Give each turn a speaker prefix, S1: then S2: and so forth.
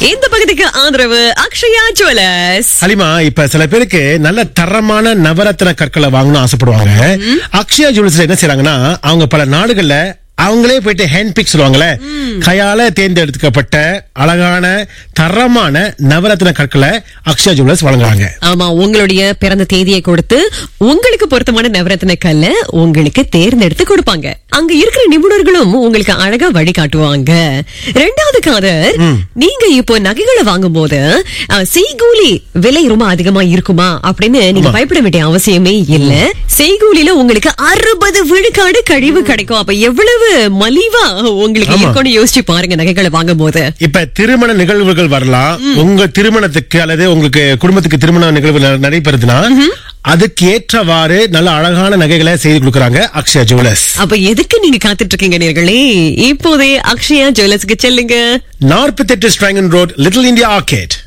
S1: இந்த பகுதிக்கு ஆதரவு அக்ஷயா ஜுவல்லர்ஸ்
S2: ஹலிமா இப்ப சில பேருக்கு நல்ல தரமான நவரத்ன கற்களை வாங்கணும்னு ஆசைப்படுவாங்க அக்ஷயா ஜுவல்ஸ்ல என்ன செய்றாங்கன்னா அவங்க பல நாடுகள்ல அவங்களே போயிட்டு ஹேண்ட் பிக் சொல்லுவாங்கல்ல கையால தேர்ந்தெடுக்கப்பட்ட அழகான தரமான நவரத்ன கற்களை அக்ஷயா ஜுவல்லர்ஸ் வழங்குறாங்க
S1: ஆமா உங்களுடைய பிறந்த தேதியை கொடுத்து உங்களுக்கு பொருத்தமான நவரத்ன கல்ல உங்களுக்கு தேர்ந்தெடுத்து கொடுப்பாங்க அங்க இருக்கிற நிபுணர்களும் உங்களுக்கு அழகா வழிகாட்டுவாங்க ரெண்டாவது காதர் நீங்க இப்போ நகைகளை வாங்கும் போது அஹ், செய்கூலி விலை ரொம்ப அதிகமா இருக்குமா அப்படின்னு நீங்க பயப்பட வேண்டிய அவசியமே இல்ல செய்கூலில உங்களுக்கு அறுபது விழுக்காடு கழிவு கிடைக்கும் அப்ப எவ்வளவு மலிவா உங்களுக்கு
S2: ஆமா.
S1: இருக்கும்னு யோசிச்சு பாருங்க நகைகளை வாங்கும் போது
S2: இப்ப திருமண நிகழ்வுகள் வரலாம் உங்க திருமணத்துக்கு அல்லது உங்களுக்கு குடும்பத்துக்கு திருமண நிகழ்வு ந- நடைபெறுதுன்னா அதுக்கு ஏற்றவாறு நல்ல அழகான நகைகளை செய்து கொடுக்கறாங்க அக்ஷயா ஜுவல்லர்ஸ்
S1: அப்ப எதுக்கு நீங்க காத்துட்டு இருக்கீங்க நேர்களே இப்போதே அக்ஷயா ஜுவல்லர்ஸ்க்கு செல்லுங்க
S2: நாற்பத்தெட்டு Serangoon Road Little India arcade